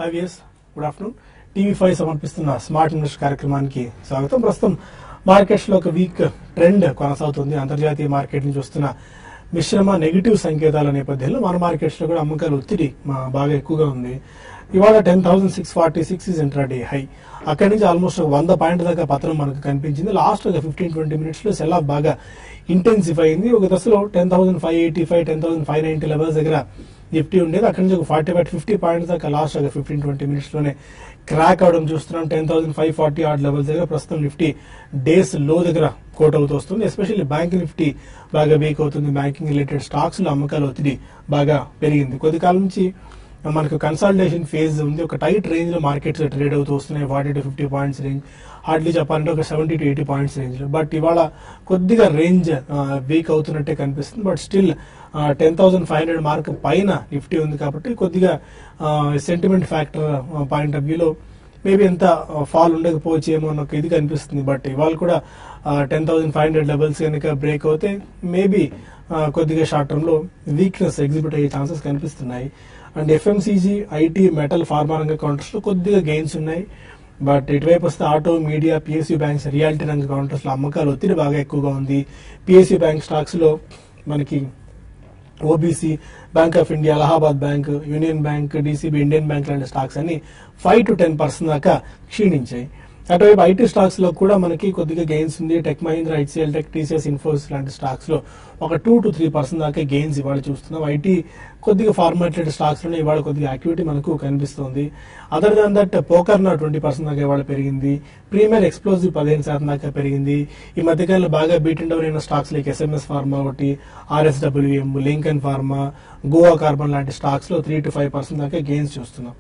IVS good afternoon TV five సమర్పిస్తున్న smart invest కార్యక్రమానికి స్వాగతం ప్రస్తుతం మార్కెట్స్ లో ఒక వీక్ ట్రెండ్ కొనసాగుతుంది అంతర్జాతీయ మార్కెట్ నుంచి వస్తున్న మిశ్రమ నెగిటివ్ సంకేతాల నేపథ్యంలో మన మార్కెట్స్ లో కూడా అమ్మకాలు ఒత్తిడి మా- బాగా ఎక్కువగా ఉంది ఇవాళ ten thousand six forty six is intraday high అక్కడి నుంచి ఆల్మోస్ట్ ఒక వంద పాయింట్ దాకా పతనం మనకు కనిపించింది లాస్ట్ ఒక ఫిఫ్టీన్ ట్వంటీ మినిట్స్ లో సెల్ ఆఫ్ బాగా ఇంటెన్సిఫై అయింది ఒక దశలో ten thousand five eighty five ten thousand five ninety levels దగ్గర నిఫ్టీ ఉండేది అక్కడి నుంచి ఒక ఫార్టీ ఫైవ్ ఫిఫ్టీ పాయింట్స్ దాకా లాస్ట్ ఒక ఫిఫ్టీన్ ట్వంటీ మినిట్స్ లోనే క్రాక్ అవడం చూస్తున్నాం ten thousand five forty odd levels దగ్గర ప్రస్తుతం నిఫ్టీ డేస్ లో దగ్గర కోట్ అవుతూ వస్తుంది ఎస్పెషల్లీ బ్యాంక్ నిఫ్టీ బాగా వీక్ అవుతుంది బ్యాంకింగ్ రిలేటెడ్ స్టాక్స్ లో అమ్మకాల ఒత్తిడి బాగా పెరిగింది కొద్ది కాలం నుంచి మనకు కన్సల్టేషన్ ఫేజ్ ఉంది ఒక టైట్ రేంజ్ లో మార్కెట్స్ ట్రేడ్ అవుతూ వస్తున్నాయి forty to fifty points range hardly చెప్పాలంటే ఒక seventy to eighty points range లో బట్ ఇవాళ కొద్దిగా రేంజ్ వీక్ అవుతున్నట్టే కనిపిస్తుంది but still ten thousand five hundred mark పైన నిఫ్టీ ఉంది కాబట్టి కొద్దిగా సెంటిమెంట్ ఫ్యాక్టర్ పాయింట్ ఆఫ్ వ్యూలో మేబీ ఎంత ఫాల్ ఉండకపోవచ్చు ఏమో అన్న ఒక ఇది కనిపిస్తుంది బట్ ఇవాళ కూడా ten thousand five hundred levels కనుక బ్రేక్ అవుతే మేబీ కొద్దిగా షార్ట్ టర్మ్ లో వీక్నెస్ ఎగ్జిబిట్ అయ్యే ఛాన్సెస్ కనిపిస్తున్నాయి and FMCG IT metal pharma రంగ కౌంటర్స్ లో కొద్దిగా గెయిన్స్ ఉన్నాయి బట్ ఇటువైపు వస్తే auto media PSU banks realty రంగ కౌంటర్స్ లో అమ్మకాలు ఒత్తిడి బాగా ఎక్కువగా ఉంది పిఎస్యూ బ్యాంక్ స్టాక్స్ లో మనకి OBC bank of India Allahabad bank union bank DCB Indian bank లాంటి స్టాక్స్ అన్ని ఫైవ్ టు టెన్ పర్సెంట్ దాకా క్షీణించాయి అటువైపు ఐటీ స్టాక్స్ లో కూడా మనకి కొద్దిగా గెయిన్స్ ఉంది tech Mahindra HCL tech TCS Infosys లాంటి స్టాక్స్ లో ఒక టూ టు త్రీ పర్సెంట్ దాకా గెయిన్స్ ఇవాళ చూస్తున్నాం ఐటీ కొద్దిగా ఫార్మాటెడ్ స్టాక్స్ లో ఇవాళ కొద్దిగా యాక్టివిటీ మనకు కనిపిస్తుంది other than that Pokarna twenty percent దాకా ఇవాళ పెరిగింది ప్రీమియర్ ఎక్స్ప్లోజివ్ పదిహేను శాతం దాకా పెరిగింది ఈ మధ్యకాలంలో బాగా బీట్ డౌన్ అయిన స్టాక్స్ లైక్ ఎస్ఎంఎస్ ఫార్మా ఒకటి RSWM Lincoln pharma Goa carbon లాంటి స్టాక్స్ లో త్రీ టు ఫైవ్ పర్సెంట్ దాకా గెయిన్స్ చూస్తున్నాం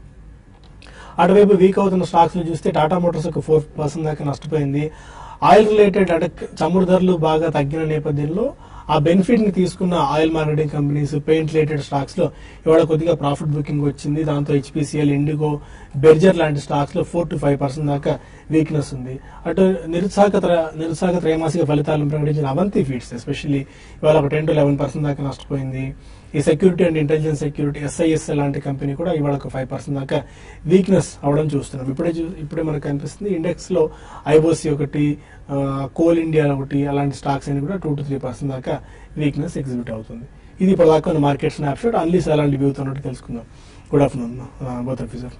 అటువైపు వీక్ అవుతున్న స్టాక్స్ లో చూస్తే టాటా మోటార్స్ ఒక ఫోర్ పర్సెంట్ దాకా నష్టపోయింది ఆయిల్ రిలేటెడ్ అంటే చమురు ధరలు బాగా తగ్గిన నేపథ్యంలో ఆ బెనిఫిట్ ని తీసుకున్న oil marketing companies paint related stocks లో ఇవాళ కొద్దిగా ప్రాఫిట్ బుకింగ్ వచ్చింది దాంతో హెచ్పిసిఎల్ ఇండిగో బెర్జర్ లాంటి స్టాక్స్ లో ఫోర్ టు ఫైవ్ పర్సెంట్ దాకా వీక్నెస్ ఉంది అటు నిరుత్సాహక త్ర- నిరుత్సాహక త్రైమాసిక ఫలితాలను ప్రకటించిన అవంతి ఫీడ్స్ ఎస్పెషల్లీ ఇవాళ ఒక టెన్ టు లెవెన్ పర్సెంట్ దాకా నష్టపోయింది ఈ security and intelligence security SIS లాంటి కంపెనీ కూడా ఇవాళ ఒక ఫైవ్ పర్సెంట్ దాకా వీక్నెస్ అవడం చూస్తున్నాం ఇప్పుడే చూ- ఇప్పుడే మనకు కనిపిస్తుంది ఇండెక్స్ లో ఐఓసి ఒకటి ఆ, కోల్ ఇండియా ఒకటి అలాంటి స్టాక్స్ అని కూడా టూ టు త్రీ పర్సెంట్ దాకా వీక్నెస్ ఎగ్జిబిట్ అవుతుంది ఇది ఇప్పుడు దాకా ఉన్న మార్కెట్ స్నాప్షాట్ అన్లీస్ అలాంటి వ్యూ ఉన్నట్టు తెలుసుకుందాం good afternoon both of sir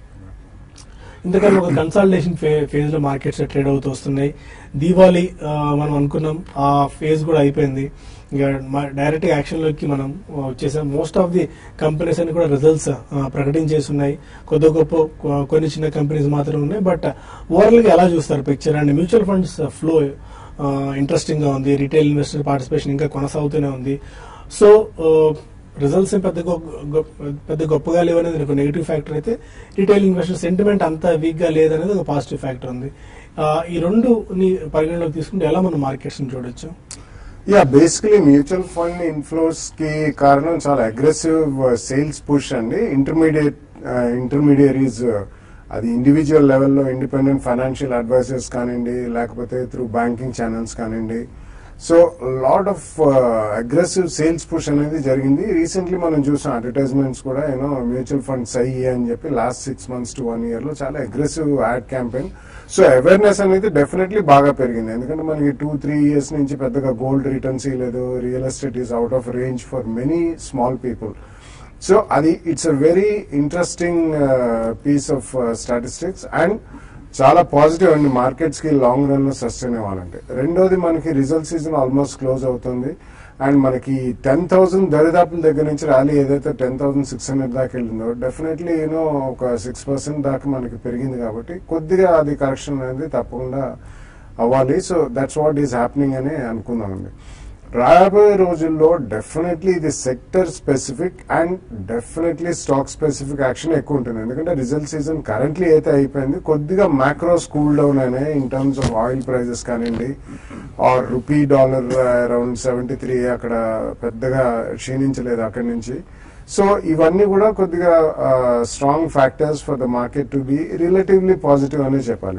ఇంతకన్నా ఒక కన్సల్టేషన్ ఫేజ్ లో మార్కెట్స్ ట్రేడ్ అవుతూ వస్తున్నాయి దీపావళి ఆ, మనం అనుకున్నాం ఆ ఫేజ్ కూడా అయిపోయింది ఇక డైరెక్ట్ యాక్షన్ లోకి మనం ఆ, వచ్చేసాం మోస్ట్ ఆఫ్ ది కంపెనీస్ అని కూడా రిజల్ట్స్ ప్రకటించేసి ఉన్నాయి కొద్ది గొప్ప కొ- కొన్ని చిన్న కంపెనీస్ మాత్రం ఉన్నాయి బట్ ఓవరాల్ గా ఎలా చూస్తారు picture and mutual funds flow interesting గా ఉంది రీటైల్ ఇన్వెస్టర్ పార్టిసిపేషన్ ఇంకా కొనసాగుతూనే ఉంది సో రిజల్ట్స్ పెద్ద గొప్ప గొప్ప- పెద్ద గొప్పగా లేవనేది ఒక నెగిటివ్ ఫ్యాక్టర్ అయితే రిటైల్ ఇన్వెస్టర్ సెంటిమెంట్ అంత వీక్ గా లేదనేది ఒక పాజిటివ్ ఫ్యాక్టర్ ఉంది ఆ, ఈ రెండు పరిగణలోకి తీసుకుంటే ఎలా మనం మార్కెట్స్ చూడొచ్చు yeah basically mutual fund inflows కి కారణం చాలా అగ్రెసివ్ సేల్స్ పుష్ అండి ఇంటర్మీడియట్ ఇంటర్మీడియరీస్ అది ఇండివిజువల్ లెవెల్లో ఇండిపెండెంట్ ఫైనాన్షియల్ అడ్వైజర్స్ కానివ్వండి లేకపోతే త్రూ బ్యాంకింగ్ ఛానల్స్ కానివ్వండి so lot of aggressive sales push అనేది జరిగింది రీసెంట్లీ మనం చూసాం అడ్వర్టైజ్మెంట్స్ కూడా యూనో మ్యూచువల్ ఫండ్స్ అయ్యి అని చెప్పి last six months to one year లో చాలా aggressive ad campaign so awareness అనేది డెఫినెట్లీ బాగా పెరిగింది ఎందుకంటే మనకి టూ త్రీ ఇయర్స్ నుంచి పెద్దగా గోల్డ్ రిటర్న్స్ లేదు real estate is out of range for many small people so అది it's a very interesting piece of statistics and చాలా పాజిటివ్ అండి మార్కెట్స్ కి లాంగ్ రన్ లో సస్టైన్ అవ్వాలంటే రెండోది మనకి రిజల్ట్ సీజన్ ఆల్మోస్ట్ క్లోజ్ అవుతుంది అండ్ మనకి టెన్ థౌసండ్ దరిదాపుల దగ్గర నుంచి ర్యాలీ ఏదైతే టెన్ థౌసండ్ సిక్స్ హండ్రెడ్ దాకా వెళ్ళిందో డెఫినెట్లీ యూనో ఒక సిక్స్ పర్సెంట్ దాకా మనకి పెరిగింది కాబట్టి కొద్దిగా అది కరెక్షన్ అనేది తప్పకుండా అవ్వాలి so that's what is happening అని అనుకుందామండి రాబోయే రోజుల్లో డెఫినెట్లీ ఇది sector specific and definitely stock specific action ఎక్కువ ఉంటుంది ఎందుకంటే రిజల్ట్ సీజన్ కరెంట్లీ అయితే అయిపోయింది కొద్దిగా మ్యాక్రోస్ కూల్ డౌన్ అయినాయి in terms of oil prices కానివ్వండి or rupee dollar around seventy three అక్కడ పెద్దగా క్షీణించలేదు అక్కడి నుంచి సో ఇవన్నీ కూడా కొద్దిగా strong factors for the market to be relatively positive అనే చెప్పాలి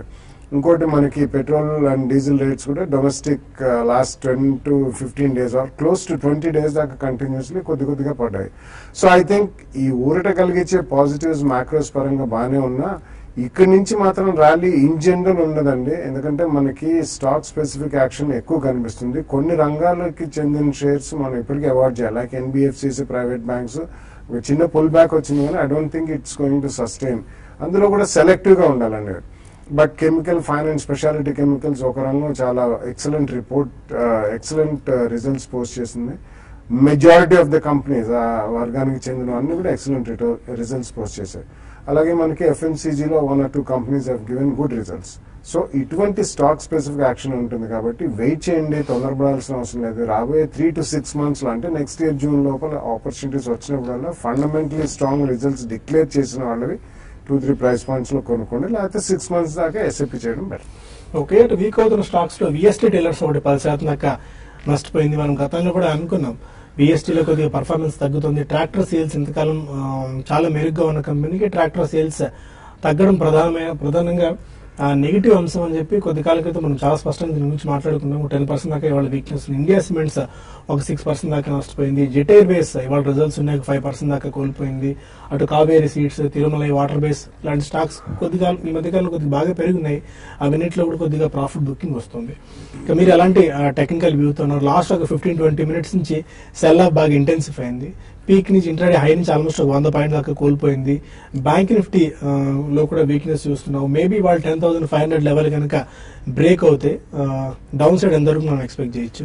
ఇంకోటి మనకి పెట్రోల్ అండ్ డీజిల్ రేట్స్ కూడా domestic last ten to fifteen days or close to twenty days దాకా కంటిన్యూస్లీ కొద్ది కొద్దిగా పడ్డాయి సో ఐ థింక్ ఈ ఊరట కలిగించే పాజిటివ్స్ మ్యాక్రోస్ పరంగా బాగానే ఉన్నా ఇక్కడి నుంచి మాత్రం ర్యాలీ ఇన్ జనరల్ ఉండదండి ఎందుకంటే మనకి స్టాక్ స్పెసిఫిక్ యాక్షన్ ఎక్కువ కనిపిస్తుంది కొన్ని రంగాలకి చెందిన షేర్స్ మనం ఇప్పటికీ అవాయిడ్ చేయాలి లైక్ ఎన్బిఎఫ్సిసి ప్రైవేట్ బ్యాంక్స్ ఒక చిన్న పుల్ బ్యాక్ వచ్చింది కానీ I don't think it's going to sustain అందులో కూడా సెలెక్టివ్ గా ఉండాలండి but chemical finance speciality chemicals ఒక రంగం చాలా excellent report excellent results post చేసింది మెజారిటీ ఆఫ్ ద కంపెనీస్ ఆ వర్గానికి చెందిన అన్ని కూడా ఎక్సలెంట్ రిజల్ట్స్ పోస్ట్ చేశాయి అలాగే మనకి ఎఫ్ఎంసీజీలో one or two companies have given good results so ఇటువంటి స్టాక్ స్పెసిఫిక్ యాక్షన్ ఉంటుంది కాబట్టి వెయిట్ చేయండి తొందరపడాల్సిన అవసరం లేదు రాబోయే త్రీ టు సిక్స్ మంత్స్ లో అంటే నెక్స్ట్ ఇయర్ జూన్ లోపల ఆపర్చునిటీస్ వచ్చినప్పుడల్లా ఫండమెంటలీ స్ట్రాంగ్ రిజల్ట్స్ డిక్లేర్ చేసిన వాళ్ళవి టూ త్రీ ప్రైస్ పాయింట్స్ లో కొనుక్కోండి లేకపోతే సిక్స్ మంత్స్ దాకా ఎస్ఐపి చేయడం బెటర్ ఓకే అటు వీక్ అవుతున్న స్టాక్స్ లో విఎస్టీ డీలర్స్ ఒకటి పది శాతం దాకా నష్టపోయింది మనం గతంలో కూడా అనుకున్నాం విఎస్టీలో కొద్దిగా పర్ఫార్మెన్స్ తగ్గుతుంది ట్రాక్టర్ సేల్స్ ఇంతకాలం ఆ, చాలా మెరుగ్గా ఉన్న కంపెనీకి ట్రాక్టర్ సేల్స్ తగ్గడం ప్రధానమైన ప్రధానంగా నెగిటివ్ అంశం అని చెప్పి కొద్ది కాలం క్రితం మనం చాలా స్పష్టంగా దీని గురించి మాట్లాడుకున్నాం టెన్ పర్సెంట్ దాకా ఇవాళ వీక్నెస్ ఇండియా సిమెంట్స్ ఒక సిక్స్ పర్సెంట్ దాకా నష్టపోయింది జెట్ ఎయిర్ బేస్ ఇవాళ రిజల్ట్స్ ఉన్నాయి ఫైవ్ పర్సెంట్ దాకా కోల్పోయింది అటు Kaveri seeds Tirumala water base లాంటి స్టాక్స్ కొద్దిగా ఈ మధ్యకాలంలో కొద్దిగా బాగా పెరుగున్నాయి అవన్నిట్లో కూడా కొద్దిగా ప్రాఫిట్ బుకింగ్ వస్తుంది ఇక మీరు ఎలాంటి టెక్నికల్ వ్యూతో ఉన్నారు లాస్ట్ ఒక ఫిఫ్టీన్ ట్వంటీ మినిట్స్ నుంచి సెల్ ఆఫ్ బాగా ఇంటెన్సిఫై అయింది పీక్ నుంచి ఇంటర్డే హై నుంచి ఆల్మోస్ట్ ఒక వంద పాయింట్ దాకా కోల్పోయింది బ్యాంక్ నిఫ్టీ ఆ, లో కూడా వీక్నెస్ చూస్తున్నాం మేబీ వాళ్ళు ten thousand five hundred level కనుక బ్రేక్ అవుతే డౌన్ సైడ్ ఎంతవరకు మనం ఎక్స్పెక్ట్ చేయొచ్చు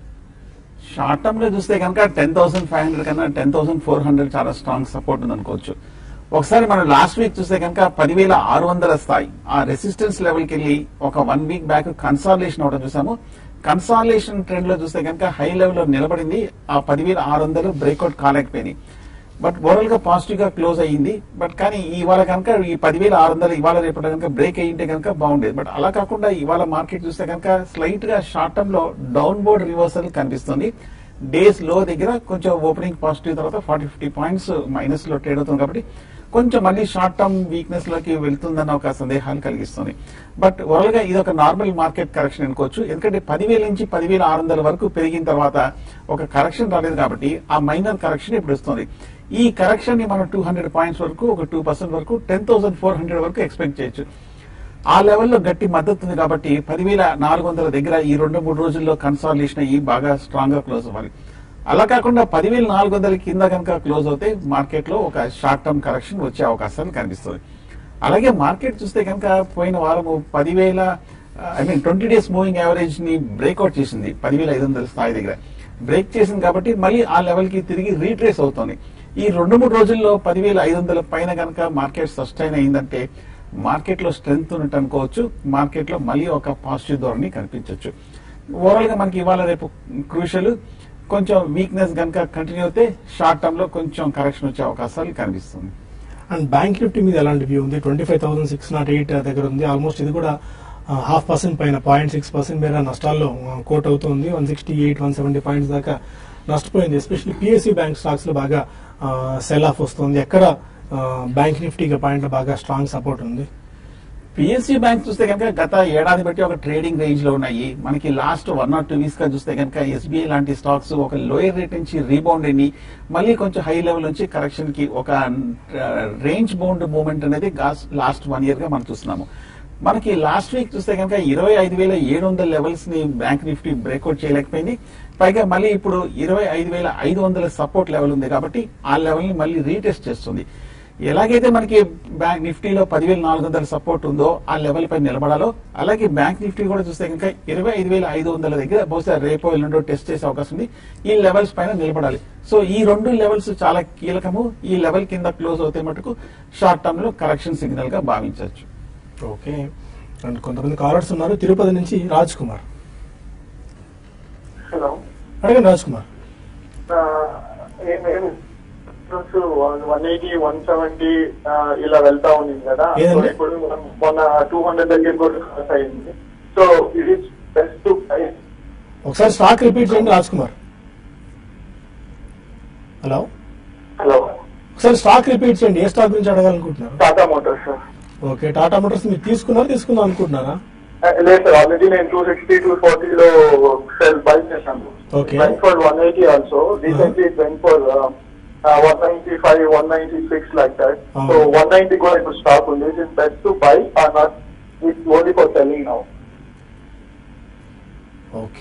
షార్ట్ టర్మ్ లో చూస్తే కనుక టెన్ థౌసండ్ ఫైవ్ హండ్రెడ్ కన్నా టెన్ థౌసండ్ ఫోర్ హండ్రెడ్ చాలా స్ట్రాంగ్ సపోర్ట్ ఉంది అనుకోవచ్చు ఒకసారి మనం లాస్ట్ వీక్ చూస్తే కనుక పదివేల ఆరు వందల స్థాయి ఆ రెసిస్టెన్స్ లెవెల్కి వెళ్ళి ఒక వన్ వీక్ బ్యాక్ కన్సాలేషన్ అవడం చూసాము కన్సాలేషన్ ట్రెండ్ లో చూస్తే కనుక హై లెవెల్ లో నిలబడింది ఆ పదివేల ఆరు వందలు బ్రేక్అవుట్ కాలేకపోయినాయి బట్ ఓవరాల్ గా పాజిటివ్ గా క్లోజ్ అయ్యింది బట్ కానీ ఇవాళ కనుక ఈ పదివేల ఆరు వందలు ఇవాళ రేపు కనుక బ్రేక్ అయ్యింటే కనుక బాగుండేది బట్ అలా కాకుండా ఇవాళ మార్కెట్ చూస్తే కనుక స్లైట్ గా షార్ట్ టర్మ్ లో డౌన్ బోర్డ్ రివర్సల్ కనిపిస్తుంది డేస్ లో దగ్గర కొంచెం ఓపెనింగ్ పాజిటివ్ తర్వాత ఫార్టీ ఫిఫ్టీ పాయింట్స్ మైనస్ లో ట్రేడ్ అవుతుంది కాబట్టి కొంచెం మళ్ళీ షార్ట్ టర్మ్ వీక్నెస్ లోకి వెళ్తుందన్న ఒక సందేహాలు కలిగిస్తుంది బట్ ఓవరాల్ గా ఇది ఒక నార్మల్ మార్కెట్ కరెక్షన్ అనుకోవచ్చు ఎందుకంటే పదివేల నుంచి పదివేల ఆరు వందల వరకు పెరిగిన తర్వాత ఒక కరెక్షన్ రాలేదు కాబట్టి ఆ మైనర్ కరెక్షన్ ఇప్పుడు వస్తుంది ఈ కరెక్షన్ ని మనం టూ హండ్రెడ్ పాయింట్స్ వరకు ఒక టూ పర్సెంట్ వరకు టెన్ థౌసండ్ ఫోర్ హండ్రెడ్ వరకు ఎక్స్పెక్ట్ చేయొచ్చు ఆ లెవెల్లో గట్టి మద్దతు ఉంది కాబట్టి పదివేల నాలుగు వందల దగ్గర ఈ రెండు మూడు రోజుల్లో కన్సాలిడేషన్ అయ్యి బాగా స్ట్రాంగ్ గా క్లోజ్ అవ్వాలి అలా కాకుండా పదివేల నాలుగు వందల కింద కనుక క్లోజ్ అవుతే మార్కెట్ లో ఒక షార్ట్ టర్మ్ కరెక్షన్ వచ్చే అవకాశాలు కనిపిస్తుంది అలాగే మార్కెట్ చూస్తే కనుక పోయిన వారం పదివేల I mean twenty days moving average ని బ్రేక్అవుట్ చేసింది పదివేల ఐదు వందల స్థాయి దగ్గర బ్రేక్ చేసింది కాబట్టి మళ్ళీ ఆ లెవెల్ కి తిరిగి రీట్రేస్ అవుతుంది ఈ రెండు మూడు రోజుల్లో పదివేల ఐదు వందల పైన కనుక మార్కెట్ సస్టైన్ అయిందంటే మార్కెట్ లో స్ట్రెంగ్త్ ఉన్నట్టు అనుకోవచ్చు మార్కెట్ లో మళ్ళీ ఒక పాజిటివ్ ధోరణి కనిపించవచ్చు ఓవరాల్ గా మనకి ఇవాళ రేపు క్రూషల్ కొంచెం వీక్నెస్ కనుక కంటిన్యూ అయితే షార్ట్ టర్మ్ లో కొంచెం కరెక్షన్ వచ్చే అవకాశాలు కనిపిస్తుంది అండ్ బ్యాంక్ నిఫ్టీ మీద ఎలాంటి వ్యూ ఉంది twenty five thousand six nought eight దగ్గర ఉంది ఆల్మోస్ట్ ఇది కూడా హాఫ్ పర్సెంట్ పైన పాయింట్ సిక్స్ పర్సెంట్ మేర నష్టాల్లో కోట్ అవుతుంది one sixty eight one seventy points దాకా నష్టపోయింది ఎస్పెషల్లీ పిఎస్సి బ్యాంక్ స్టాక్స్ లో బాగా సెల్ ఆఫ్ వస్తుంది ఎక్కడ బ్యాంక్ నిఫ్టీగా పాయింట్ బాగా స్ట్రాంగ్ సపోర్ట్ ఉంది పిఎస్సి బ్యాంక్ చూస్తే కనుక గత ఏడాది బట్టి ఒక ట్రేడింగ్ రేంజ్ లో ఉన్నాయి మనకి last one or two weeks గా చూస్తే కనుక ఎస్బీఐ లాంటి స్టాక్స్ ఒక లోయర్ రేట్ నుంచి రీబౌండ్ అయ్యి మళ్ళీ కొంచెం హై లెవెల్ నుంచి కరెక్షన్ కి ఒక రేంజ్ బౌండ్ మూవ్మెంట్ అనేది లాస్ట్ వన్ ఇయర్ గా మనం చూస్తున్నాము మనకి లాస్ట్ వీక్ చూస్తే కనుక ఇరవై ఐదు వేల ఏడు వందల లెవెల్స్ ని బ్యాంక్ నిఫ్టీ బ్రేక్అవుట్ చేయలేకపోయింది పైగా మళ్ళీ ఇప్పుడు ఇరవై ఐదు వేల ఐదు వందల సపోర్ట్ లెవెల్ ఉంది కాబట్టి ఆ లెవెల్ ని మళ్ళీ రీటెస్ట్ చేస్తుంది ఎలాగైతే మనకి బ్యాంక్ నిఫ్టీలో పదివేల నాలుగు వందల సపోర్ట్ ఉందో ఆ లెవెల్ పై నిలబడాలో అలాగే బ్యాంక్ నిఫ్టీ కూడా చూస్తే కనుక ఇరవై ఐదు వేల ఐదు వందల దగ్గర బహుశా రేపో ఎల్లుండో టెస్ట్ చేసే అవకాశం ఉంది ఈ లెవెల్స్ పైన నిలబడాలి సో ఈ రెండు లెవెల్స్ చాలా కీలకము ఈ లెవెల్ కింద క్లోజ్ అవుతే మటుకు షార్ట్ టర్మ్ లో కరెక్షన్ సిగ్నల్ గా భావించవచ్చు ఓకే అండ్ కొంతమంది కాలర్స్ ఉన్నారు తిరుపతి నుంచి రాజ్ కుమార్ హలో అడగండి Raj Kumar one eighty one seventy ఇలా వెళ్తా ఉంది కదా సో ఏదండి? ఇప్పుడు మనం మొన్న టూ హండ్రెడ్ దగ్గర కూడా క్రాస్ అయింది so it is best to ఒకసారి స్టాక్ రిపీట్ చేయండి రాజ్ కుమార్ హలో హలో ఒకసారి స్టాక్ రిపీట్ చేయండి ఏ స్టాక్ గురించి అడగాలనుకుంటున్నారు Tata Motors sir okay Tata Motors మీరు తీసుకున్నారా తీసుకుందాం అనుకుంటున్నారా లేదు సార్ ఆల్రెడీ నేను టూ సిక్స్టీ టూ ఫార్టీలో సెల్ బై చేశాను Okay. Went for one eighty also recently it went for one ninety five one ninety six like that Ah. So one ninety కూడా ఇప్పుడు స్టాక్ ఉంది it is best to buy or not it's only for selling now okay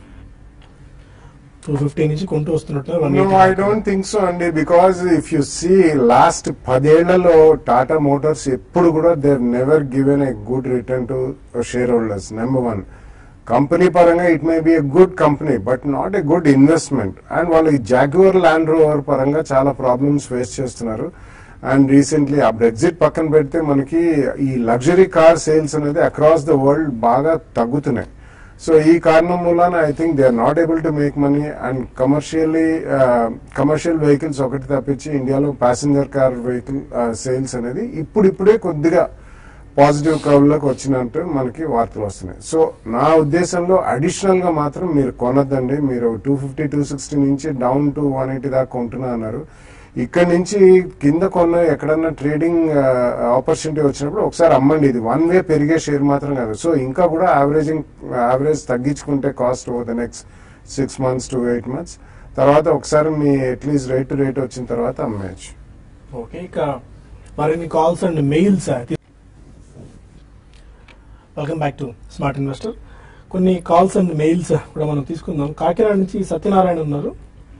two fifty నుంచి కొంటూ వస్తున్నట్టు no I don't think so అండి because if you see last పదేళ్లలో Tata Motors ఎప్పుడు కూడా they never given a good return to shareholders number one company పరంగా it may be a good company but not a good investment and వాళ్ళు ఈ Jaguar Land Rover పరంగా చాలా problems face చేస్తున్నారు and recently ఆ Brexit పక్కన పెడితే మనకి ఈ లగ్జరీ కార్ సేల్స్ అనేది అక్రాస్ ద వరల్డ్ బాగా తగ్గుతున్నాయి సో ఈ కారణం మూలాన I think they are not able to make money and commercially commercial vehicles ఒకటి తప్పించి ఇండియాలో ప్యాసింజర్ కార్ వెహికల్ సేల్స్ అనేది ఇప్పుడిప్పుడే కొద్దిగా పాజిటివ్ కర్వ్ లోకి వచ్చినట్టు మనకి వార్తలు వస్తున్నాయి సో నా ఉద్దేశంలో అడిషనల్ గా మాత్రం మీరు కొనద్దండి మీరు టూ ఫిఫ్టీ టూ సిక్స్టీ నుంచి డౌన్ టు వన్ ఎయిటీ దాకా కొంటున్నా అన్నారు ఇక్కడ నుంచి కింద కొన్న ఎక్కడన్నా ట్రేడింగ్ ఆపర్చునిటీ వచ్చినప్పుడు ఒకసారి అమ్మండి ఇది వన్ వే పెరిగే షేర్ మాత్రం కాదు సో ఇంకా కూడా యావరేజింగ్ యావరేజ్ తగ్గించుకుంటే cost over the next six months to eight months తర్వాత ఒకసారి మీ అట్లీస్ట్ రేట్ టు రేట్ వచ్చిన తర్వాత అమ్మేయచ్చు ఓకే ఇక మరిన్ని calls and mails welcome back to smart investor కొన్ని కాల్స్ అండ్ మెయిల్స్ కూడా మనం తీసుకుందాం కాకినాడ నుంచి సత్యనారాయణ ఉన్నారు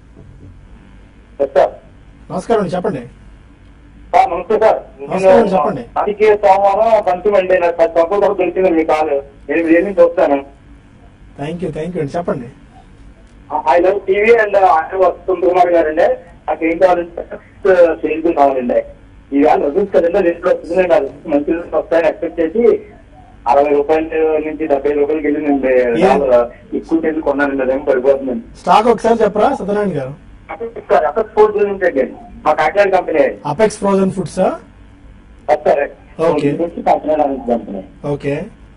సార్ నమస్కారం అండి చెప్పండి సార్ నమస్తే సార్ నమస్కారం, చెప్పండి. అందుకే సోమవారం కన్స్యూమండి నాకు కంపల్సరీ తెలిసింది మీ కాల్ ఎనిమిది ఏళ్ళ నుంచి వస్తాను థ్యాంక్ యూ థ్యాంక్ యూ అండి చెప్పండి ఐ లవ్ టీవీ అండ్ ఆయన వస్తుంది కుమార్ గారండి నాకు ఏం కావాలంటే సేల్స్ కావాలండి ఈవేళ రిజల్ట్స్ కదండి రేట్లు వస్తుందండి అది మంచి రిజల్ట్స్ వస్తాయని ఎక్స్పెక్ట్ చేసి అరవై రూపాయల నుంచి డెబ్బై రూపాయలకి వెళ్ళి నేను ఏ- ఎక్కువ వెళ్ళి కొన్నానండి అదేం పడిపోతుందండి స్టాక్ ఒకసారి చెప్పరా సత్యనారాయణ గారు సార్ అక్కడ స్పోర్ట్స్ గురించి అండి మా కాకినాడ కంపెనీ అపెక్స్ ఫ్రోజన్ ఫుడ్సా sir Okay. Kakinada company okay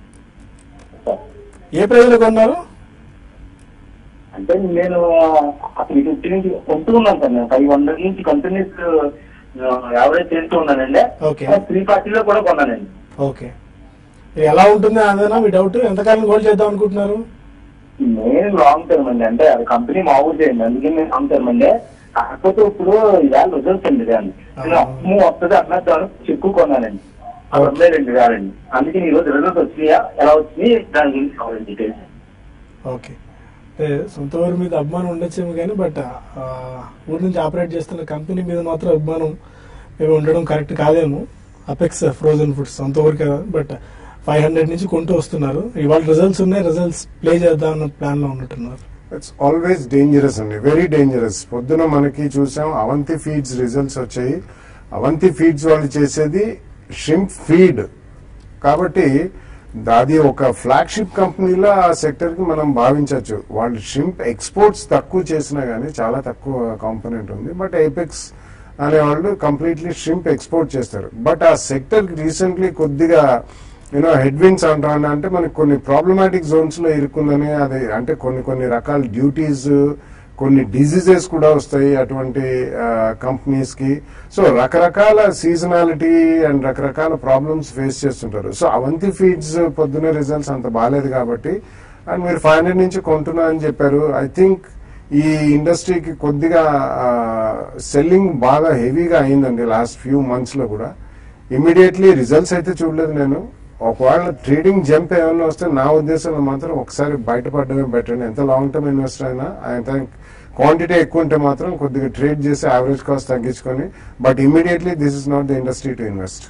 ఏ ప్రైజ్లో కొన్నారు అంటే నేను అసలు ఫిఫ్టీ నుంచి కొంటున్నాను సార్ నేను ఫైవ్ హండ్రెడ్ నుంచి కంటిన్యూస్ యావరేజ్ చేస్తూ ఉన్నానండి Okay. త్రీ ఫార్టీలో కూడా కొన్నానండి ఓకే ఇది ఎలా ఉంటుంది అదేనా మీ డౌట్ ఎంతకాలం హోల్డ్ చేద్దాం అనుకుంటున్నారు నేను లాంగ్ టర్మ్ అండి అంటే అది కంపెనీ మామూలు చేయండి అందుకే నేను లాంగ్ టర్మ్ అండి కాకపోతే ఇప్పుడు ఇవాళ రిజల్ట్స్ అండి దాన్ని నేను అమ్ము వస్తుంది అన్నట్టు ఎక్కువ కొన్నానండి అది వందే రెండు వేలండి అందుకే ఈ రోజు రిజల్ట్స్ వచ్చినాయా ఎలా వచ్చినాయి దాని గురించి కావాలండి డీటెయిల్స్ ఓకే అంటే సొంత ఊరి మీద అభిమానం ఉండొచ్చేమో కానీ బట్ ఊరి నుంచి ఆపరేట్ చేస్తున్న కంపెనీ మీద మాత్రం అభిమానం మేము ఉండడం కరెక్ట్ కాదేమో అపెక్స్ ఫ్రోజన్ ఫుడ్స్ సొంత ఊరు కదా బట్ ఫైవ్ హండ్రెడ్ నుంచి కొంటూ వస్తున్నారు ఇవాళ రిజల్ట్స్ ఉన్నాయి రిజల్ట్స్ ప్లే చేద్దాం అన్న ప్లాన్ లో ఉన్నట్టున్నారు ఇట్స్ ఆల్వేస్ డేంజరస్ అండి వెరీ డేంజరస్ పొద్దున మనకి చూసాం అవంతి ఫీడ్స్ రిజల్ట్స్ వచ్చాయి అవంతి ఫీడ్స్ వాళ్ళు చేసేది షింప్ ఫీడ్ కాబట్టి అది ఒక ఫ్లాగ్షిప్ కంపెనీలో ఆ సెక్టర్ కి మనం భావించవచ్చు వాళ్ళు షింప్ ఎక్స్పోర్ట్స్ తక్కువ చేసినా గానీ చాలా తక్కువ కాంపోనెంట్ ఉంది బట్ ఎపెక్స్ అనేవాళ్ళు కంప్లీట్లీ షింప్ ఎక్స్పోర్ట్ చేస్తారు బట్ ఆ సెక్టర్ రీసెంట్లీ కొద్దిగా యూనో హెడ్ విన్స్ అంటాను అంటే మనకి కొన్ని ప్రాబ్లమాటిక్ జోన్స్ లో ఇరుక్కుందని అది అంటే కొన్ని కొన్ని రకాల డ్యూటీస్ కొన్ని డిజీజెస్ కూడా వస్తాయి అటువంటి కంపెనీస్ కి సో రకరకాల సీజనాలిటీ అండ్ రకరకాల ప్రాబ్లమ్స్ ఫేస్ చేస్తుంటారు సో అవంతి ఫీడ్స్ పొద్దున్న రిజల్ట్స్ అంత బాగాలేదు కాబట్టి అండ్ మీరు ఫైవ్ హండ్రెడ్ నుంచి కొంటున్నా అని చెప్పారు ఐ థింక్ ఈ ఇండస్ట్రీకి కొద్దిగా సెల్లింగ్ బాగా హెవీగా అయిందండి లాస్ట్ ఫ్యూ మంత్స్ లో కూడా ఇమీడియట్లీ రిజల్ట్స్ అయితే చూడలేదు నేను ఒకవేళ ట్రేడింగ్ జంప్ ఏమైనా వస్తే నా ఉద్దేశంలో మాత్రం ఒకసారి బయటపడడమే బెటర్ ఎంత లాంగ్ టర్మ్ ఇన్వెస్టర్ అయినా ఐ థింక్ క్వాంటిటీ ఎక్కువ ఉంటే మాత్రం కొద్దిగా ట్రేడ్ చేసి యావరేజ్ కాస్ట్ తగ్గించుకొని but immediately this is not the industry to invest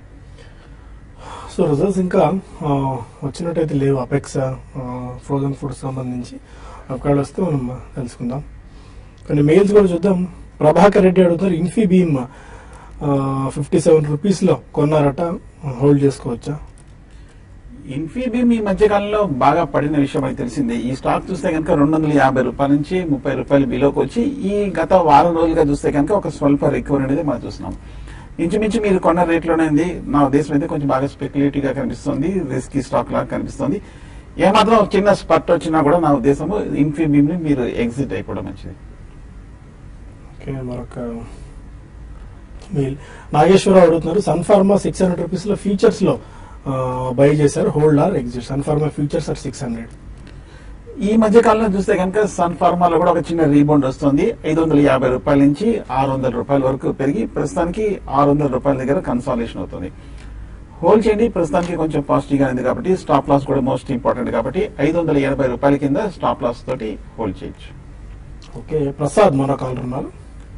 so results ఇంకా ఆ, వచ్చినట్టయితే లేవు అపెక్స్ ఫ్రోజన్ ఫుడ్ సంబంధించి ఒకవేళ వస్తే మనం తెలుసుకుందాం కొన్ని మెయిల్స్ కూడా చూద్దాం ప్రభాకర్ రెడ్డి అడుగుతారు ఇన్ఫీబీమ్ ఫిఫ్టీ సెవెన్ రూపీస్లో కొన్నారట హోల్డ్ చేసుకోవచ్చా ఇన్ఫీబీమ్ ఈ మధ్య కాలంలో బాగా పడిన విషయం అయితే తెలిసిందే ఈ స్టాక్ చూస్తే కనుక రెండు వందల యాభై రూపాయల నుంచి ముప్పై రూపాయలు బిలోకి వచ్చి ఈ గత వారం రోజులుగా చూస్తే కనుక ఒక స్వల్ప రికవరీ అనేది మనం చూస్తున్నాం ఇంచుమించు మీరు కొన్న రేట్లోనే ఉంది నా ఉద్దేశం అయితే కొంచెం బాగా స్పెక్యులేటివ్ గా కనిపిస్తుంది రిస్కీ స్టాక్ లాగా కనిపిస్తుంది ఏమాత్రం ఒక చిన్న స్పట్ వచ్చినా కూడా నా ఉద్దేశం ఇన్ఫీబీమ్ ని మీరు ఎగ్జిట్ అయిపోవడం మంచిది ఓకే మరొక మెయిల్ నాగేశ్వరరావు అడుగుతున్నారు Sun Pharma six hundred rupees లో ఫీచర్స్ లో బై చేశారు hold or exit Sun Pharma futures or six hundred ఈ మధ్య కాలంలో చూస్తే కనుక సన్ ఫార్మాలో కూడా ఒక చిన్న రీబౌండ్ వస్తుంది ఐదు వందల యాభై రూపాయల నుంచి ఆరు వందల రూపాయల వరకు పెరిగి ప్రస్తుతానికి ఆరు వందల రూపాయల దగ్గర కన్సాలేషన్ అవుతుంది హోల్డ్ చేయండి ప్రస్తుతానికి కొంచెం పాజిటివ్ గా ఉంది కాబట్టి స్టాప్ లాస్ కూడా మోస్ట్ ఇంపార్టెంట్ కాబట్టి ఐదు వందల ఎనభై రూపాయల కింద స్టాప్ లాస్ తోటి హోల్డ్ చేయొచ్చు ఓకే ప్రసాద్ మరో కాలర్ ఉన్నారు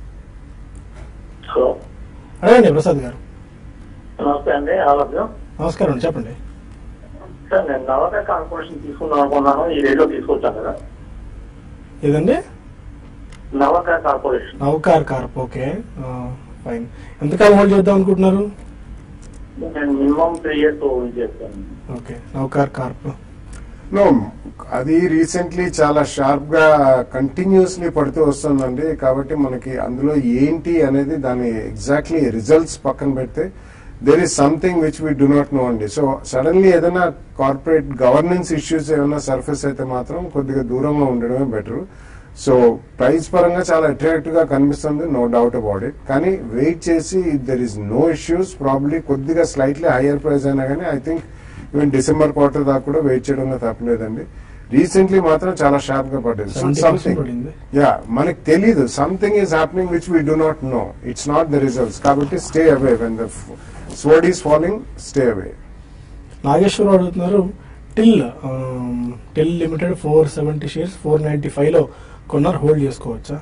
హలో అడగండి ప్రసాద్ గారు నమస్తే అండి ఆరోగ్యం నమస్కారం అండి చెప్పండి సార్ నేను నవక కార్పొరేషన్ తీసుకుందాం అనుకున్నాను ఈ రేట్లో తీసుకొచ్చాను కదా ఏదండి Navkar Corporation Navkar Corp okay fine ఎంతకాలం హోల్డ్ చేద్దాం అనుకుంటున్నారు నేను మినిమం త్రీ ఇయర్స్ హోల్డ్ చేస్తాను ఓకే నౌకార్ కార్ప్ నో అది రీసెంట్లీ చాలా షార్ప్ గా కంటిన్యూస్లీ పడుతూ వస్తుందండి కాబట్టి మనకి అందులో ఏంటి అనేది దాని ఎగ్జాక్ట్లీ రిజల్ట్స్ పక్కన పెడితే there is something which we do not know అండి సో సడన్లీ ఏదైనా కార్పొరేట్ గవర్నెన్స్ ఇష్యూస్ ఏమైనా సర్ఫేస్ అయితే మాత్రం కొద్దిగా దూరంగా ఉండడమే బెటర్ సో ప్రైస్ పరంగా చాలా అట్రాక్టివ్ గా కనిపిస్తుంది నో డౌట్ అబౌట్ ఇట్ కానీ వెయిట్ చేసి there is no issues probably కొద్దిగా స్లైట్లీ హయ్యర్ ప్రైస్ అయినా కానీ I think even December quarter దాకా కూడా వెయిట్ చేయడంలో తప్పలేదండి రీసెంట్లీ మాత్రం చాలా షార్ప్ గా పడ్డది సో 70% సంథింగ్ పడింది. యా మనకి తెలీదు something is happening which we do not know it's not the results కాబట్టి stay away when the sword is following stay away Nageswara Rao అడుగుతున్నారు టిల్ టిల్ limited four seventy shares four ninety five లో కొన్నారు hold చేసుకోవచ్చా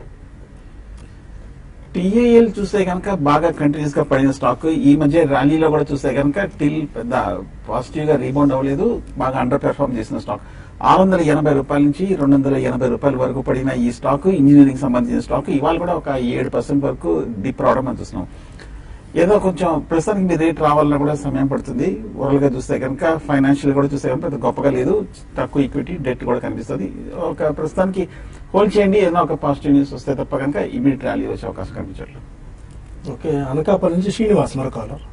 టీఏఎల్ చూస్తే కనుక బాగా కంటిన్యూస్ గా పడిన స్టాక్ ఈ మధ్య ర్యాలీలో కూడా చూస్తే కనుక టిల్ పెద్ద పాజిటివ్ గా రీబౌండ్ అవ్వలేదు బాగా అండర్ పెర్ఫార్మ్ చేసిన స్టాక్ ఆరు వందల ఎనభై రూపాయల నుంచి రెండు వందల ఎనభై రూపాయల వరకు పడిన ఈ స్టాక్ ఇంజనీరింగ్ సంబంధించిన స్టాక్ ఇవాళ కూడా ఒక ఏడు పర్సెంట్ వరకు డిప్ రావడం మనం చూస్తున్నాం ఏదో కొంచెం ప్రస్తుతానికి మీ రేట్ రావాలన్నా కూడా సమయం పడుతుంది ఓవరాల్ గా చూస్తే కనుక ఫైనాన్షియల్ కూడా చూస్తే కనుక పెద్ద గొప్పగా లేదు తక్కువ ఈక్విటీ డెట్ కూడా కనిపిస్తుంది ఒక ప్రస్తుతానికి హోల్డ్ చేయండి ఏదైనా ఒక పాజిటివ్ న్యూస్ వస్తే తప్ప కనుక ఇమీడియట్ ర్యాలీ వచ్చే అవకాశం కనిపించట్లేదు ఓకే అనకాపల్లి నుంచి శ్రీనివాస్ మరో కాలర్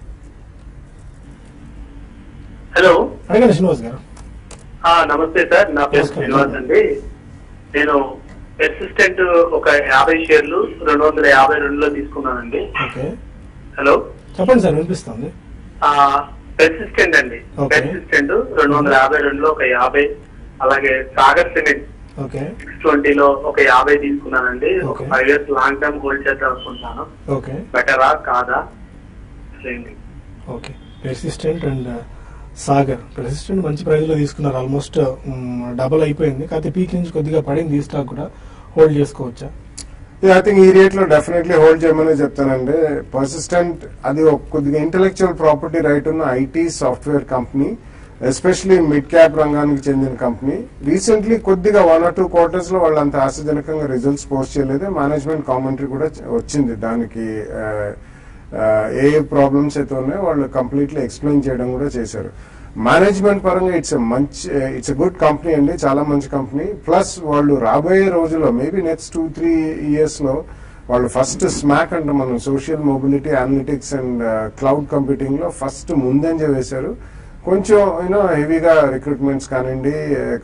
హలో అడగండి శ్రీనివాస్ గారు ఆ, నమస్తే సార్ నా పేరు నమస్కారం. శ్రీనివాస్ అండి నేను పెర్సిస్టెంట్ ఒక యాభై షేర్లు రెండు వందల యాభై రెండులో తీసుకున్నానండి ఓకే హలో చెప్పండి సార్ వినిపిస్తుంది పెర్సిస్టెంట్ అండి Okay. పెర్సిస్టెంట్ రెండు వందల యాభై రెండులో ఒక యాభై అలాగే సాగర్ సిమెంట్ ఓకే సిక్స్ ట్వంటీలో ఒక యాభై తీసుకున్నానండి ఒక Okay. Five years long term hold చేద్దాం అనుకుంటున్నాను ఓకే బెటరా కాదా చేయండి okay Persistent and Sagar Persistent మంచి ప్రైస్ లో తీసుకున్నారు ఆల్మోస్ట్ డబల్ అయిపోయింది కాకపోతే పీక్ నుంచి కొద్దిగా పడింది ఈ స్టాక్ కూడా హోల్డ్ చేసుకోవచ్చా ఐ థింక్ ఈ రేట్ లో డెఫినెట్లీ హోల్డ్ చేయమని చెప్తానండి పర్సిస్టెంట్ అది ఒక కొద్దిగా ఇంటెలెక్చువల్ ప్రాపర్టీ రైట్ ఉన్న IT software company especially mid cap రంగానికి చెందిన కంపెనీ రీసెంట్లీ కొద్దిగా వన్ ఆర్ టూ క్వార్టర్స్ లో వాళ్ళు అంత ఆశాజనకంగా రిజల్ట్స్ పోస్ట్ చేయలేదు మేనేజ్మెంట్ కామెంటరీ కూడా చ- వచ్చింది దానికి ఆ, ఆ, ఏ ఏ ప్రాబ్లమ్స్ అయితే ఉన్నాయో వాళ్ళు కంప్లీట్లీ ఎక్స్ప్లెయిన్ చేయడం కూడా చేశారు మేనేజ్మెంట్ పరంగా ఇట్స్ మంచి ఇట్స్ గుడ్ కంపెనీ అండి చాలా మంచి కంపెనీ ప్లస్ వాళ్ళు రాబోయే రోజుల్లో maybe next two three years లో వాళ్ళు ఫస్ట్ స్మాక్ అంటే మనం social mobility analytics and cloud computing లో ఫస్ట్ ముందంజ వేశారు కొంచెం యూనో హెవీగా రిక్రూట్మెంట్స్ కానివ్వండి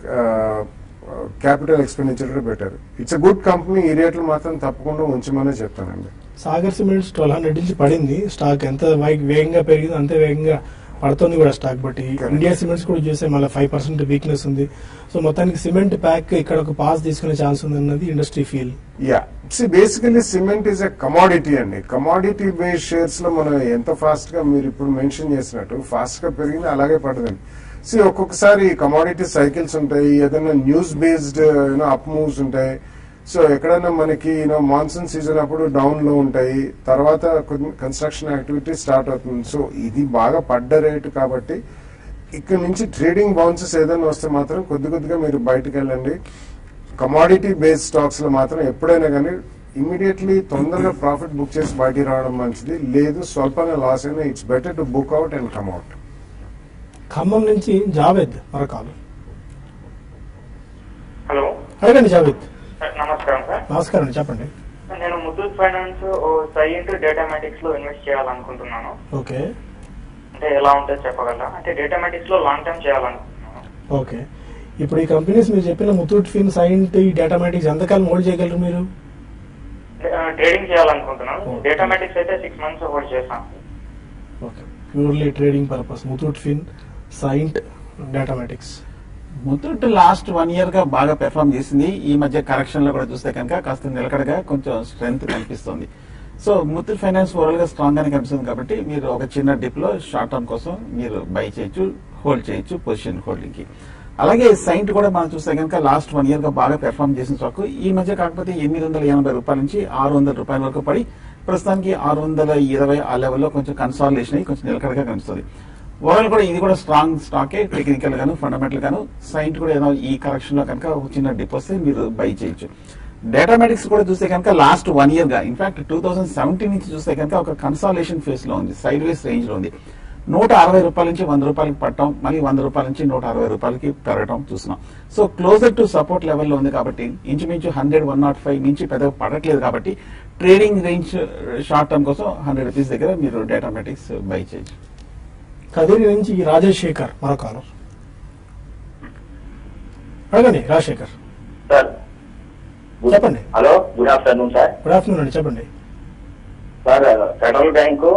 క్యాపిటల్ ఎక్స్పెండిచర్ పెట్టారు ఇట్స్ అ గుడ్ కంపెనీ ఈ రేట్లు మాత్రం తప్పకుండా ఉంచమనే చెప్తానండి సాగర్ సిమెంట్స్ ట్వెల్వ్ హండ్రెడ్ నుంచి పడింది స్టాక్ ఎంత వై- వేగంగా పెరిగింది అంతే వేగంగా పడుతుంది కూడా స్టాక్ బట్టి Correct. ఇండియా సిమెంట్స్ కూడా చూసే మళ్ళీ ఫైవ్ పర్సెంట్ వీక్నెస్ ఉంది సో మొత్తానికి సిమెంట్ ప్యాక్ ఇక్కడ ఒక పాస్ తీసుకునే ఛాన్స్ ఉంది అన్నది industry feel yeah see basically cement is a commodity అండి కమాడిటీ బేస్డ్ షేర్స్ లో మనం ఎంత ఫాస్ట్ గా మీరు ఇప్పుడు మెన్షన్ చేసినట్టు ఫాస్ట్ గా పెరిగింది అలాగే పడదండి సి ఒక్కొక్కసారి కమాడిటీ సైకిల్స్ ఉంటాయి ఏదైనా news based you know up moves ఉంటాయి సో ఎక్కడైనా మనకి యూనో మాన్సూన్ సీజన్ అప్పుడు డౌన్ లో ఉంటాయి తర్వాత కన్స్ట్రక్షన్ యాక్టివిటీ స్టార్ట్ అవుతుంది సో ఇది బాగా పడ్డ రేటు కాబట్టి ఇక్కడ నుంచి ట్రేడింగ్ బౌన్సెస్ ఏదైనా వస్తే మాత్రం కొద్ది కొద్దిగా మీరు బయటకు వెళ్ళండి కమాడిటీ బేస్డ్ స్టాక్స్ లో మాత్రం ఎప్పుడైనా కానీ ఇమీడియట్లీ తొందరగా ప్రాఫిట్ బుక్ చేసి బయటికి రావడం మంచిది లేదు స్వల్పంగా లాస్ అయినా it's better to book out and come out Khammam నుంచి జావేద్ మరొకాలు హలో అడగండి జావేద్ నమస్కారం సార్ నమస్కారం అండి చెప్పండి నేను ముత్తూట్ ఫైనాన్స్ ఓ సైంట్ డేటామాటిక్స్ లో ఇన్వెస్ట్ చేయాలనుకుంటున్నాను ఓకే అంటే ఎలా ఉంటుందో చెప్పగలరా అంటే డేటామాటిక్స్ లో లాంగ్ టర్మ్ చేయాలనుకుంటున్నాను ఓకే ఇప్పుడు ఈ కంపెనీస్ మీరు చెప్పిన ముతూట్ ఫిన్ సైంట్ ఈ డేటామాటిక్స్ ఎంతకాలం హోల్డ్ చేయగలరు మీరు ట్రేడింగ్ చేయాలనుకుంటున్నాను Okay. డేటామాటిక్స్ అయితే సిక్స్ మంత్స్ హోల్డ్ చేస్తాను okay purely trading purpose Muthoot fin Cyient Datamatics Muthoot last one year గా బాగా పెర్ఫామ్ చేసింది ఈ మధ్య కరెక్షన్ లో కూడా చూస్తే కనుక కాస్త నిలకడగా కొంచెం స్ట్రెంగ్త్ కనిపిస్తుంది సో ముత్తూట్ ఫైనాన్స్ ఓవరాల్ గా స్ట్రాంగ్ గానే కనిపిస్తుంది కాబట్టి మీరు ఒక చిన్న డిప్ లో షార్ట్ టర్మ్ కోసం మీరు బై చేయొచ్చు హోల్డ్ చేయొచ్చు పొజిషన్ హోల్డింగ్ కి అలాగే సైంట్ కూడా మనం చూస్తే కనుక లాస్ట్ వన్ ఇయర్ గా బాగా పెర్ఫామ్ చేసిన స్టాక్ ఈ మధ్య కాకపోతే ఎనిమిది వందల ఎనభై రూపాయల నుంచి ఆరు వందల రూపాయల వరకు పడి ప్రస్తుతానికి ఆరు వందల ఇరవై ఆ లెవెల్లో కొంచెం కన్సాలిడేషన్ అయ్యి కొంచెం నిలకడగా కనిపిస్తుంది ఓవరాల్ కూడా ఇది కూడా స్ట్రాంగ్ స్టాకే టెక్నికల్ గాను ఫండమెంటల్ గాను సైంట్ కూడా ఏదో ఈ కరెక్షన్ లో కనుక ఒక చిన్న డిప్ వస్తే మీరు బై చేయొచ్చు డేటామెటిక్స్ కూడా చూస్తే కనుక లాస్ట్ వన్ ఇయర్ గా ఇన్ఫాక్ట్ టూ థౌసండ్ సెవెంటీన్ నుంచి చూస్తే కనుక ఒక కన్సాలేషన్ ఫేస్ లో ఉంది సైడ్ వేస్ రేంజ్ లో ఉంది నూట అరవై రూపాయల నుంచి వంద రూపాయలకి పట్టడం మళ్ళీ వంద రూపాయల నుంచి నూట అరవై రూపాయలకి పెరగడం చూస్తున్నాం సో క్లోజర్ టు సపోర్ట్ లెవెల్లో ఉంది కాబట్టి ఇంచుమించు హండ్రెడ్ వన్ నాట్ ఫైవ్ నుంచి పెద్దగా పడట్లేదు కాబట్టి ట్రేడింగ్ రేంజ్ షార్ట్ టర్మ్ కోసం హండ్రెడ్ రూపీస్ దగ్గర మీరు డేటామెటిక్స్ బై చేయొచ్చు కదిరి నుంచి రాజేష్ శేఖర్ మరో కాలర్ అడగండి రాజశేఖర్ సార్ చెప్పండి. Hello good afternoon sir good afternoon అండి చెప్పండి sir Federal Bank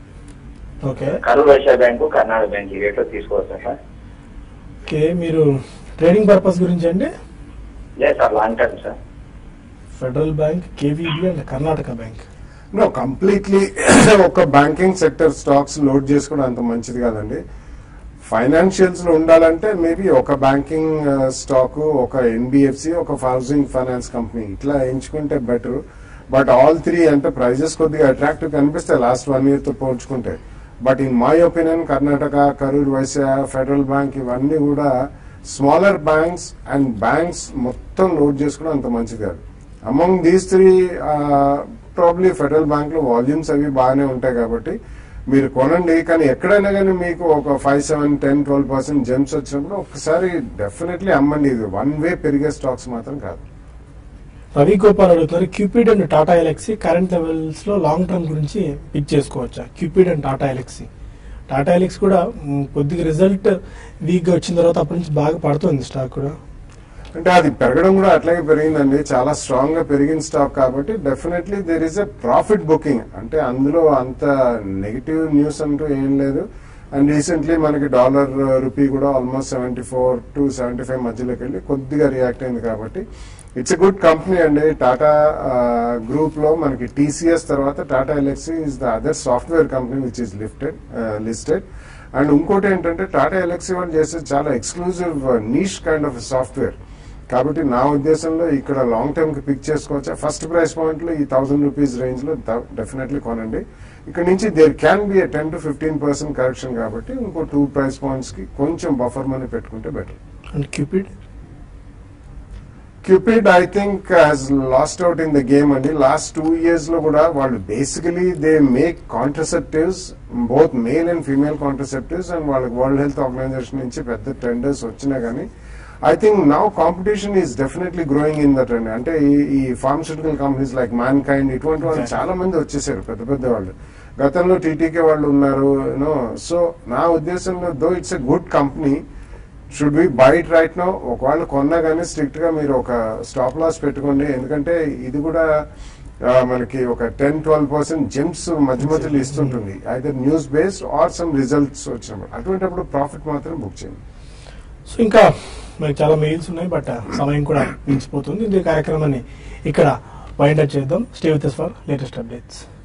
okay Karur Vysya bank Karnataka bank ఈ రేట్లో తీసుకోవచ్చా సార్ ఓకే మీరు ట్రేడింగ్ పర్పస్ గురించి అండి లేదు sir long term sir Federal Bank KVB and Karnataka bank no completely ఒక బ్యాంకింగ్ సెక్టర్ స్టాక్స్ లోడ్ చేసుకోవడం అంత మంచిది కాదండి ఫైనాన్షియల్స్ లో ఉండాలంటే మేబీ ఒక బ్యాంకింగ్ స్టాక్ ఒక ఎన్బిఎఫ్సి ఒక హౌసింగ్ ఫైనాన్స్ కంపెనీ ఇట్లా ఎంచుకుంటే బెటర్ బట్ ఆల్ త్రీ అంటే ప్రైజెస్ కొద్దిగా అట్రాక్టివ్ కనిపిస్తాయి లాస్ట్ వన్ ఇయర్ తో పోల్చుకుంటే but in my opinion Karnataka Karur Vysya Federal Bank ఇవన్నీ కూడా స్మాలర్ బ్యాంక్స్ అండ్ బ్యాంక్స్ మొత్తం లోడ్ చేసుకోవడం అంత మంచిది కాదు among these three probably Federal Bank లో వాల్యూమ్స్ అవి బాగానే ఉంటాయి కాబట్టి మీరు కొనండి కానీ ఎక్కడైనా కానీ మీకు ఒక five seven ten twelve percent gains వచ్చినప్పుడు ఒకసారి డెఫినెట్లీ అమ్మండి ఇది వన్ వే పెరిగే స్టాక్స్ మాత్రం కాదు రవి గోపాల్ అడుగుతున్నారు Cupid and Tata Elxsi current levels లో లాంగ్ టర్మ్ గురించి పిక్ చేసుకోవచ్చా Cupid and Tata Elxsi Tata Elxsi కూడా మ్, కొద్దిగా రిజల్ట్ వీక్ గా వచ్చిన తర్వాత అప్పటి నుంచి బాగా పడుతుంది స్టాక్ కూడా అంటే అది పెరగడం కూడా అట్లాగే పెరిగిందండి చాలా స్ట్రాంగ్ గా పెరిగిన స్టాక్ కాబట్టి definitely there is a profit booking అంటే అందులో అంత నెగిటివ్ న్యూస్ అంటూ ఏం లేదు అండ్ రీసెంట్లీ మనకి డాలర్ రూపీ కూడా almost seventy four to seventy five మధ్యలోకి వెళ్ళి కొద్దిగా రియాక్ట్ అయింది కాబట్టి ఇట్స్ ఎ గుడ్ కంపెనీ అండి టాటా గ్రూప్ లో మనకి టీసీఎస్ తర్వాత Tata Elxsi is the other software company which is lifted listed and ఇంకోటి ఏంటంటే టాటా ఎలక్సీ వాళ్ళు చేసేది చాలా exclusive niche kind of software కాబట్టి నా ఉద్దేశంలో ఇక్కడ లాంగ్ టర్మ్ కి పిక్ చేసుకోవచ్చు ఫస్ట్ ప్రైస్ పాయింట్ లో ఈ థౌసండ్ రూపీస్ రేంజ్ లో డెఫినెట్లీ కొనండి ఇక్కడ నుంచి there can be ten to fifteen percent correction కాబట్టి ఇంకో టూ ప్రైస్ పాయింట్స్ కి కొంచెం బఫర్ మనీ పెట్టుకుంటే better and Cupid Cupid I think has lost out in the game అండి లాస్ట్ టూ ఇయర్స్ లో కూడా వాళ్ళు basically they make contraceptives both male and female contraceptives and వాళ్ళకి వరల్డ్ హెల్త్ ఆర్గనైజేషన్ నుంచి పెద్ద టెండర్స్ వచ్చినా కానీ I think now competition is definitely growing in that అండి అంటే ఈ ఈ pharmaceutical companies like Mankind ఇటువంటి వాళ్ళు చాలా మంది వచ్చేసారు పెద్ద పెద్ద వాళ్ళు గతంలో టీటీకే వాళ్ళు ఉన్నారు యూనో సో నా ఉద్దేశంలో though it's a good company should be bought right no ఒకవేళ కొన్నా కానీ స్ట్రిక్ట్ గా మీరు ఒక స్టాప్ లాస్ పెట్టుకోండి ఎందుకంటే ఇది కూడా ఆ, మనకి ఒక టెన్ ట్వెల్వ్ పర్సెంట్ జెమ్స్ మధ్య మధ్యలో ఇస్తుంటుంది అయితే news based or some results వచ్చినప్పుడు అటువంటిప్పుడు ప్రాఫిట్ మాత్రం బుక్ చేయండి సో ఇంకా మనకి చాలా మెయిల్స్ ఉన్నాయి బట్ సమయం కూడా మించిపోతుంది ఈ కార్యక్రమాన్ని ఇక్కడ వైండ్ అప్ చేద్దాం stay with for latest updates